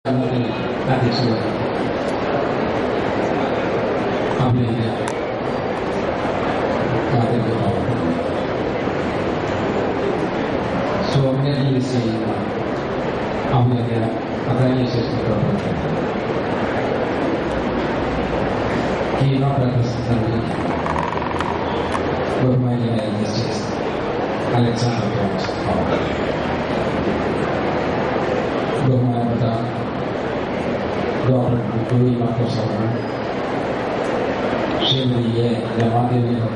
എന്നതിന് അധ്യക്ഷത അഭിനന്ദ സ്വാമിയെ ചെയ്യുന്ന അഭിനന്ദ അതാന്യശേഷി പ്രവർത്തനം കീഴോട്ട് നൽകി ബഹുമാനിയായ ജസ്റ്റിസ് അലക്സാണ്ടർ തോമസ് അവർ ബഹുമാനപ്പെട്ട ഡോക്ടർ ജോയി മാർക്കോസ് അവർ ശ്രീമതി എ രമാദേവി അവർ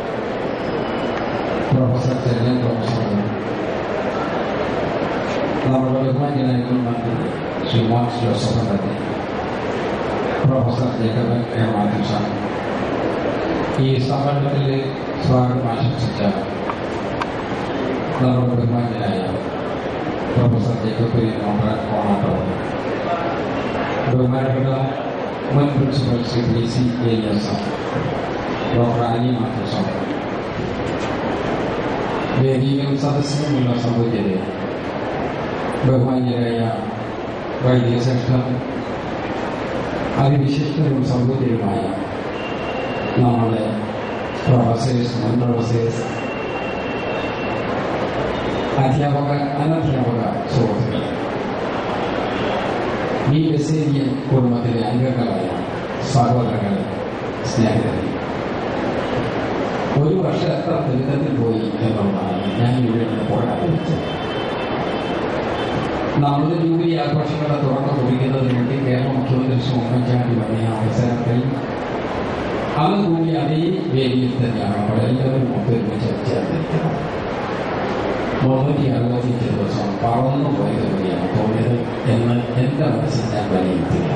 പ്രൊഫസർ ചെല്ലൻ തോമസ് അവർ നമ്മുടെ ബഹുമാന്യനായ മുൻ മന്ത്രി ശ്രീ മോൻസ് ജോസഫ് അണ്ടത്തെ പ്രൊഫസർ ജേക്കബ് എം ആദിഷ ഈ സമ്മേളനത്തിൽ സ്വാഗതം ആശംസിച്ച നമ്മുടെ ബഹുമാന്യനായ പ്രൊഫസർ ജേക്കബ് ഓണാട്ടോ ബഹുമാനപ്പെട്ട മുൻ principal Shri P C Elias doctor Ani മാധവസം വേദിയിലും സദസ്സിലുമുള്ള സൗകര്യത ബഹുമാന്യരായ വൈദ്യശ്രേഷ്ഠ അതിവിശിഷ്ടവും സൗകര്യവുമായ നമ്മുടെ പ്രൊഫസേഴ്സ് മുൻ പ്രൊഫസേഴ്സ് അധ്യാപക അനധ്യാപക സുഹൃത്തുക്കൾ ഈ ബസേരിയൻ കുടുംബത്തിലെ അംഗങ്ങളായ സഹോദരങ്ങളെ സ്നേഹിതരെ ഒരു വർഷം എത്ര ദുരിതത്തിൽ പോയി എന്നുള്ളതാണ് ഞാൻ ഇവിടെ ഇപ്പോൾ ആലോചിച്ചത് നമ്മുടെ ജൂബിലി ആഘോഷങ്ങളുടെ തുടക്കം കുറിക്കുന്നതിന് വേണ്ടി കേരള മുഖ്യമന്ത്രി ശ്രീ ഉമ്മൻചാണ്ടി വന്ന അവസരത്തിൽ അന്ന് കൂടി അതേ വേദിയിൽ തന്നെയാണ് നമ്മളെല്ലാവരും ഒത്തൊരുമിച്ച് ചേർന്നിരിക്കുന്നത് മുന്നൂറ്റി അറുപത്തിയഞ്ച് ദിവസം പറന്നു പോയത് കൂടിയാണ് തോന്നിയത് എന്ന് എന്റെ മനസ്സിൽ ഞാൻ വിലയിരുത്തില്ല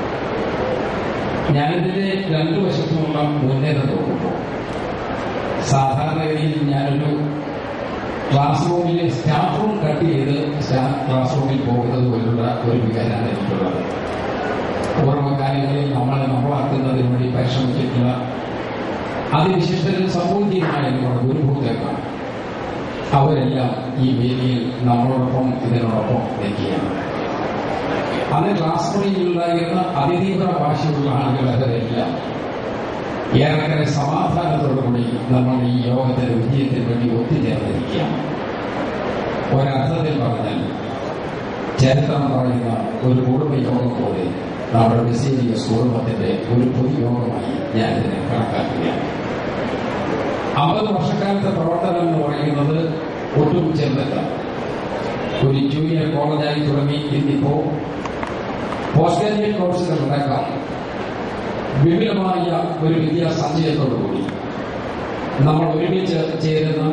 ഞാനിതിന്റെ രണ്ടു വശത്തുമുള്ള മുന്നേറ്റം നോക്കുമ്പോൾ സാധാരണഗതിയിൽ ഞാനൊരു ക്ലാസ് റൂമിലെ സ്റ്റാഫ് റൂം കട്ട് ചെയ്ത് സ്റ്റാഫ് ക്ലാസ് റൂമിൽ പോകുന്നത് പോലുള്ള ഒരു വികാരമാണ് എനിക്കുള്ളത് പൂർവ്വകാലങ്ങളിൽ നമ്മളെ നമ്മളാക്കുന്നതിന് വേണ്ടി പരിശ്രമിച്ചിട്ടുള്ള അതിവിശിഷ്ടരും സമൂഹികമായ നമ്മുടെ ഗുരുഭൂതക്കാണ് അവരെല്ലാം ഈ വേദിയിൽ നമ്മളോടൊപ്പം ഇതിനോടൊപ്പം നിൽക്കുകയാണ് അന്ന് ക്ലാസ് മുറിയിലുണ്ടായിരുന്ന അതിതീവ്ര ഭാഷയുള്ള ആളുകൾ അവരെല്ലാം ഏറെക്കുറെ സമാധാനത്തോടുകൂടി നമ്മൾ ഈ യോഗത്തിന്റെ വിജയത്തിന് വേണ്ടി ഒത്തുചേർന്നിരിക്കുകയാണ് ഒരർത്ഥത്തിൽ പറഞ്ഞാൽ ചരിത്രം പറയുന്ന ഒരു കുടുംബയോഗം പോലെ നമ്മുടെ ബസേലിയസ് കുടുംബത്തിന്റെ ഒരു പൊതുയോഗമായി ഞാൻ ഇതിനെ കണക്കാക്കുകയാണ് അമ്പത് വർഷക്കാലത്തെ പ്രവർത്തനം എന്ന് പറയുന്നത് ഒട്ടും ചെറുതല്ല ഒരു ജൂനിയർ കോളേജായി തുടങ്ങി ഇന്നിപ്പോ പോസ്റ്റ് ഗ്രാജുവേറ്റ് കോഴ്സുകൾ അടക്കം വിപുലമായ ഒരു വിദ്യാസഞ്ചയത്തോടുകൂടി നമ്മൾ ഒരുമിച്ച് ചേരുന്ന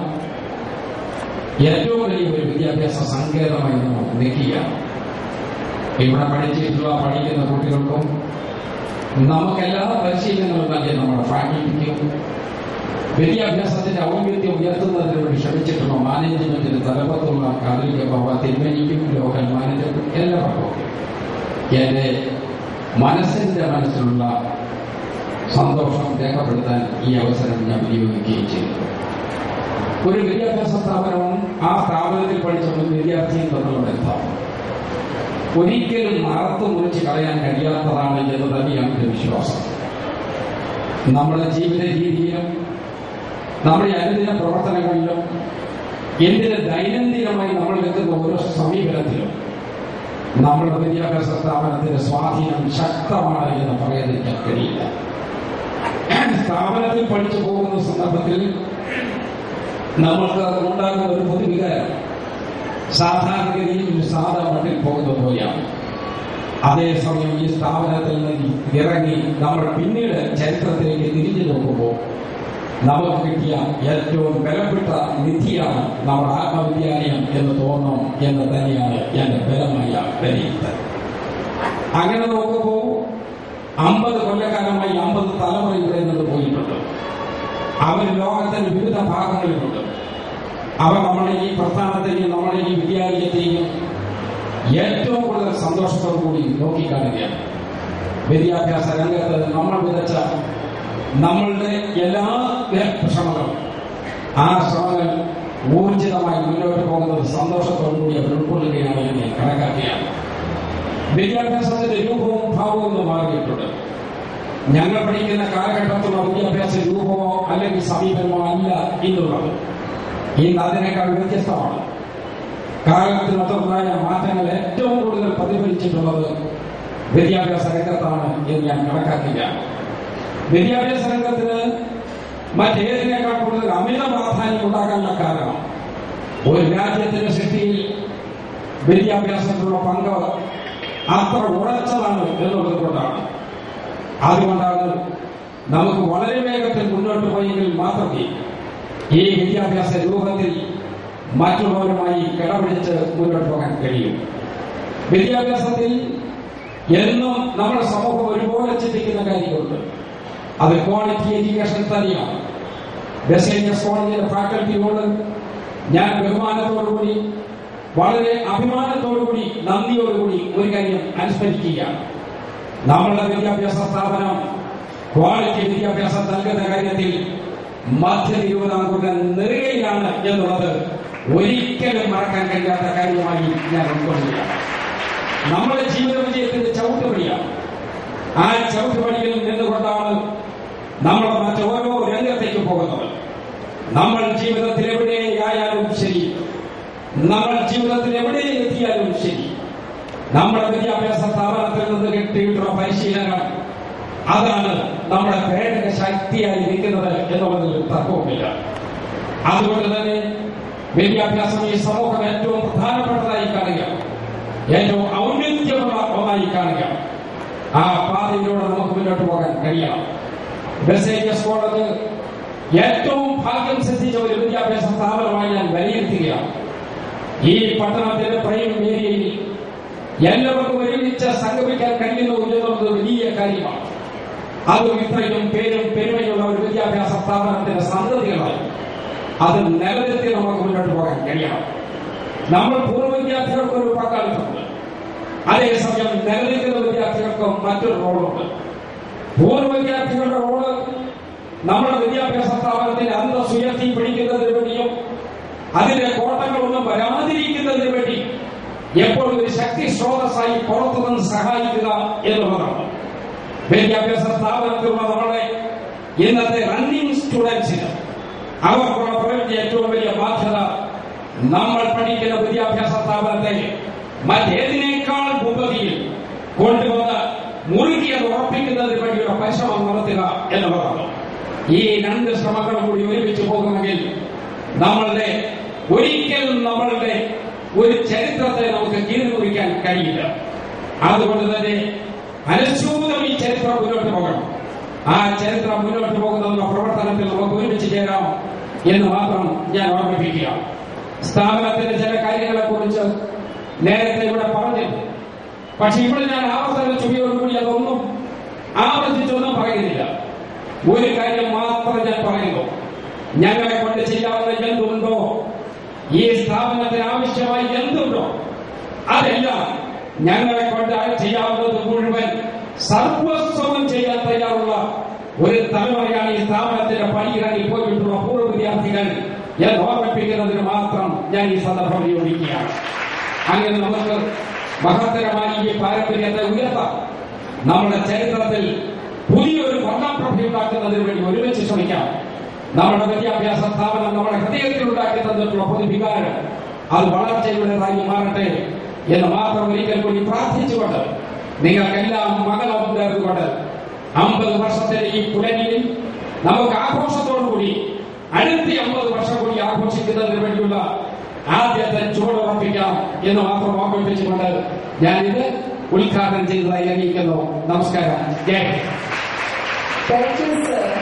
ഏറ്റവും വലിയ ഒരു വിദ്യാഭ്യാസ സങ്കേതമായി നമ്മൾ നിൽക്കുകയാണ് ഇവിടെ പഠിച്ചിട്ടുള്ള പഠിക്കുന്ന കുട്ടികൾക്കും നമുക്കെല്ലാ പരിശീലനങ്ങളും നൽകി നമ്മുടെ ഫാക്കൽറ്റിക്കും വിദ്യാഭ്യാസത്തിന്റെ ഔന്നത്യം ഉയർത്തുന്നതിന് വേണ്ടി ശ്രമിച്ചിട്ടുള്ള മാനേജ്മെന്റിന് തലപ്പത്തുള്ള കാതലിക ബാബ തിരുമേനിക്കും ലോക്കൽ മാനേജർക്കും എല്ലാവർക്കും എന്റെ മനസ്സിന്റെ മനസ്സിലുള്ള സന്തോഷം രേഖപ്പെടുത്താൻ ഈ അവസരം ഞാൻ വിനിയോഗിക്കുകയും ചെയ്തു ഒരു വിദ്യാഭ്യാസ സ്ഥാപനവും ആ സ്ഥാപനത്തിൽ പഠിച്ച ഒരു വിദ്യാർത്ഥിയും തമ്മിലുള്ള ബന്ധം ഒരിക്കലും മറത്തു മുറിച്ച് കളയാൻ കഴിയാത്തതാണ് എന്ന് തന്നെയാണ് എന്റെ വിശ്വാസം നമ്മുടെ ജീവിത രീതിയിലും നമ്മുടെ അനുദിന പ്രവർത്തനങ്ങളിലും എന്തിന് ദൈനംദിനമായി നമ്മൾ വെക്കുന്ന ഓരോ സമീപനത്തിലും നമ്മുടെ വിദ്യാഭ്യാസ സ്ഥാപനത്തിന്റെ സ്വാധീനം ശക്തമാണ് എന്ന് പറയാതിരിക്കാൻ കഴിയില്ല സ്ഥാപനത്തിൽ പഠിച്ചു പോകുന്ന സന്ദർഭത്തിൽ നമ്മൾക്ക് ഉണ്ടാകുന്ന ഒരു പൊതുവികാരം സാധാരണഗതിയിൽ ഒരു സാധാ മട്ടിൽ പോകുന്നത് പോലെയാണ് അതേസമയം ഈ സ്ഥാപനത്തിൽ നിന്ന് ഇറങ്ങി നമ്മൾ പിന്നീട് ചരിത്രത്തിലേക്ക് തിരിഞ്ഞു നോക്കുമ്പോൾ നമുക്ക് കിട്ടിയ ഏറ്റവും ബലപ്പെട്ട നിധിയാണ് നമ്മുടെ ആത്മവിദ്യാലയം എന്ന് തോന്നണം എന്ന് തന്നെയാണ് എന്റെ ബലമായ വിലയിരുത്തൽ അങ്ങനെ നോക്കുമ്പോൾ അമ്പത് കൊല്ലക്കാലമായി അമ്പത് തലമുറ ഇവിടെ നിന്ന് പോയിട്ടുണ്ട് അവർ ലോകത്തിന്റെ വിവിധ ഭാഗങ്ങളിലുണ്ട് അവർ നമ്മുടെ ഈ പ്രസ്ഥാനത്തെയും നമ്മുടെ ഈ വിദ്യാലയത്തെയും ഏറ്റവും കൂടുതൽ സന്തോഷത്തോടു കൂടി നോക്കിക്കാണുകയാണ് വിദ്യാഭ്യാസ രംഗത്ത് നമ്മൾ വിതച്ച നമ്മളുടെ എല്ലാ ശ്രമങ്ങളും ആ ശ്രമങ്ങൾ ഊർജിതമായി മുന്നോട്ട് പോകുന്നത് സന്തോഷത്തോടുകൂടി അവർ ഉൾക്കൊള്ളുകയാണ് എന്ന് ഞാൻ കണക്കാക്കുകയാണ് വിദ്യാഭ്യാസത്തിന്റെ രൂപവും ഭാവവും ഒന്ന് മാറിയിട്ടുണ്ട് ഞങ്ങൾ പഠിക്കുന്ന കാലഘട്ടത്തിലുള്ള വിദ്യാഭ്യാസ രൂപമോ അല്ലെങ്കിൽ സമീപനമോ അല്ല ഇന്നുള്ളത് ഇന്ന് അതിനേക്കാൾ വ്യത്യസ്തമാണ് കാലത്തിനൊത്തുണ്ടായ മാറ്റങ്ങൾ ഏറ്റവും കൂടുതൽ പ്രതിഫലിച്ചിട്ടുള്ളത് വിദ്യാഭ്യാസ രംഗത്താണ് എന്ന് ഞാൻ കണക്കാക്കുകയാണ് വിദ്യാഭ്യാസ രംഗത്തിന് മറ്റേതിനേക്കാൾ കൂടുതൽ അമിത പ്രാധാന്യം ഉണ്ടാകാനുള്ള കാരണം ഒരു രാജ്യത്തിന്റെ സൃഷ്ടിയിൽ വിദ്യാഭ്യാസത്തിലുള്ള പങ്ക് അത്ര ഉറച്ചതാണ് എന്നുള്ളത് കൊണ്ടാണ് അതുകൊണ്ടാണ് നമുക്ക് വളരെ വേഗത്തിൽ മുന്നോട്ട് പോയെങ്കിൽ മാത്രമേ ഈ വിദ്യാഭ്യാസ രൂപത്തിൽ മറ്റുള്ളവരുമായി കിടപിടിച്ച് മുന്നോട്ട് പോകാൻ കഴിയും വിദ്യാഭ്യാസത്തിൽ എന്നും നമ്മുടെ സമൂഹം ഒരുപോലെ ചിന്തിക്കുന്ന കാര്യങ്ങളുണ്ട് അത് ക്വാളിറ്റി എഡ്യൂക്കേഷൻ തന്നെയാണ് ബെസേനിയസ് കോളേജിലെ ഫാക്കൽറ്റിയോട് ഞാൻ ബഹുമാനത്തോടുകൂടി വളരെ അഭിമാനത്തോടുകൂടി നന്ദിയോടുകൂടി ഒരു കാര്യം അനുസ്മരിക്കുകയാണ് നമ്മളുടെ വിദ്യാഭ്യാസ സ്ഥാപനം ക്വാളിറ്റി വിദ്യാഭ്യാസം നൽകുന്ന കാര്യത്തിൽ മധ്യ തിരുവിതാംകൂറിന്റെ നെറുകയിലാണ് എന്നുള്ളത് ഒരിക്കലും മറക്കാൻ കഴിയാത്ത കാര്യമായി ഞാൻ ഉൾക്കൊള്ളുകയാണ് നമ്മുടെ ജീവിത വിജയത്തിന്റെ ചവിട്ടുപടിയാണ് ആ ചവിട്ടുപടിയിൽ നിന്നുകൊണ്ടാണ് നമ്മൾ മറ്റോരോ രംഗത്തേക്ക് പോകുന്നത് നമ്മൾ ജീവിതത്തിൽ എവിടെയായാലും ശരി നമ്മൾ ജീവിതത്തിൽ എവിടെ എത്തിയാലും ശരി നമ്മുടെ വിദ്യാഭ്യാസ സ്ഥാപനത്തിൽ നിന്ന് കിട്ടിയിട്ടുള്ള പരിശീലനം അതാണ് നമ്മുടെ പ്രേരക ശക്തിയായി നിൽക്കുന്നത് എന്നുള്ളതിൽ തർക്കവുമില്ല അതുകൊണ്ട് തന്നെ വിദ്യാഭ്യാസം ഈ സമൂഹം ഏറ്റവും പ്രധാനപ്പെട്ടതായി കാണുക ഏറ്റവും ഔന്നത്യമുള്ള ഒന്നായി കാണുക ആ പാതയിലൂടെ നമുക്ക് മുന്നോട്ട് പോകാൻ കഴിയണം ബെസേരിയസ് കോളേജ് ഏറ്റവും ഭാഗ്യം സിദ്ധിച്ച ഒരു വിദ്യാഭ്യാസ സ്ഥാപനമായി ഞാൻ വിലയിരുത്തുകയാണ് ഈ പട്ടണത്തിന്റെ പ്രൈം ഏരിയയിൽ എല്ലാവർക്കും ഒരുമിച്ച് സംഗമിക്കാൻ കഴിയുന്നു എന്നുള്ളത് വലിയ കാര്യമാണ് അതും ഇത്രയും പേരും പെരുമയുള്ള ഒരു വിദ്യാഭ്യാസ സ്ഥാപനത്തിന്റെ സന്തതികളായി അത് നിലനിർത്തി നമുക്ക് മുന്നോട്ട് പോകാൻ കഴിയണം നമ്മൾ പൂർവ്വ വിദ്യാർത്ഥികൾക്ക് ഒരു പങ്കാളിത്തമുണ്ട് അതേസമയം നിലനിൽക്കുന്ന വിദ്യാർത്ഥികൾക്ക് മറ്റൊരു റോളുണ്ട് പൂർവ്വ വിദ്യാർത്ഥികളുടെ റോള് നമ്മുടെ വിദ്യാഭ്യാസ സ്ഥാപനത്തിന്റെ അന്തസ് ഉയർത്തി പിടിക്കുന്നതിന് വേണ്ടിയും അതിന്റെ കോട്ടങ്ങളൊന്നും വരാതിരിക്കുന്നതിന് വേണ്ടി എപ്പോഴും ഒരു ശക്തി സ്രോതസ്സായി പുറത്തുനിന്ന് സഹായിക്കുക എന്നുള്ളതാണ് വിദ്യാഭ്യാസ സ്ഥാപനത്തിലുള്ള നമ്മുടെ ഇന്നത്തെ റണ്ണിംഗ് സ്റ്റുഡൻസിന് അവർക്കുള്ള പ്രവൃത്തി ഏറ്റവും വലിയ ബാധ്യത നമ്മൾ പഠിക്കുന്ന വിദ്യാഭ്യാസ സ്ഥാപനത്തെ മറ്റേതിനേക്കാൾ മുമ്പതിയിൽ കൊണ്ടുവന്ന് മുറുകിയ ഉറപ്പിക്കുന്നതിന് വേണ്ടിയുള്ള പരിശ്രമം നടത്തുക എന്നുള്ളതാണ് ഈ രണ്ട് ശ്രമങ്ങളും കൂടി ഒരുമിച്ച് പോകുമെങ്കിൽ നമ്മളുടെ ഒരിക്കലും നമ്മളുടെ ഒരു ചരിത്രത്തെ നമുക്ക് കീഴ്മുറിക്കാൻ കഴിയില്ല അതുകൊണ്ട് തന്നെ അനുസൂതം ഈ ചരിത്രം മുന്നോട്ട് പോകണം ആ ചരിത്രം മുന്നോട്ട് പോകുന്നതിനുള്ള പ്രവർത്തനത്തിൽ നമുക്ക് ഒരുമിച്ച് ചേരാം എന്ന് മാത്രം ഞാൻ ഓർമ്മിപ്പിക്കുക സ്ഥാപനത്തിന്റെ ചില കാര്യങ്ങളെ കുറിച്ച് നേരത്തെ ഇവിടെ പറഞ്ഞിരുന്നു പക്ഷെ ഇവിടെ ഞാൻ ആവർത്തന ചുമയോടുകൂടി അതൊന്നും ആവർത്തിച്ചൊന്നും പറയുന്നില്ല ഒരു കാര്യം മാത്രം ഞാൻ പറയുന്നു ഞങ്ങളെ കൊണ്ട് ചെയ്യാവുന്ന എന്തുണ്ടോ ഈ സ്ഥാപനത്തിന് ആവശ്യമായി എന്തുണ്ടോ അതെല്ലാം ഞങ്ങളെ കൊണ്ട് ചെയ്യാവുന്നത് മുഴുവൻ സർവസ്വം ചെയ്യാൻ തയ്യാറുള്ള ഒരു തലമുറയാണ് ഈ സ്ഥാപനത്തിന്റെ പണിയിറങ്ങി പോയിട്ടുള്ള പൂർവ്വ വിദ്യാർത്ഥികൾ എന്ന് ഓർമ്മിപ്പിക്കുന്നതിന് മാത്രം ഞാൻ ഈ സന്ദർഭം വിനിയോഗിക്കുകയാണ് അങ്ങനെ നമുക്ക് മഹത്തരമായി ഈ പാരമ്പര്യത്തെ ഉയർത്താം നമ്മുടെ ചരിത്രത്തിൽ പുതിയൊരു വർണ്ണപ്രഭ ഉണ്ടാക്കുന്നതിന് വേണ്ടി ഒരുമിച്ച് ശ്രമിക്കാം നമ്മുടെ വിദ്യാഭ്യാസ സ്ഥാപനം നമ്മുടെ ഹൃദയത്തിൽ ഉണ്ടാക്കി തന്നിട്ടുള്ള പൊതുവികാരം അത് വളർച്ചയുടേതായി മാറട്ടെ എന്ന് മാത്രം ഒരിക്കൽ കൂടി പ്രാർത്ഥിച്ചുകൊണ്ട് നിങ്ങൾക്കെല്ലാം മംഗളം നേർന്നുകൊണ്ട് അമ്പത് വർഷത്തിന്റെ ഈ പുലരിയിൽ നമുക്ക് ആഘോഷത്തോടുകൂടി അടുത്ത അമ്പത് വർഷം കൂടി ആഘോഷിക്കുന്നതിന് വേണ്ടിയുള്ള ആദ്യത്തെ ചുവടുറപ്പിക്കാം എന്ന് മാത്രം ഓർമ്മിപ്പിച്ചുകൊണ്ട് ഞാനിത് ഉദ്ഘാടനം ചെയ്തതായി അറിയിക്കുന്നു നമസ്കാരം ജയ് Thank you, sir.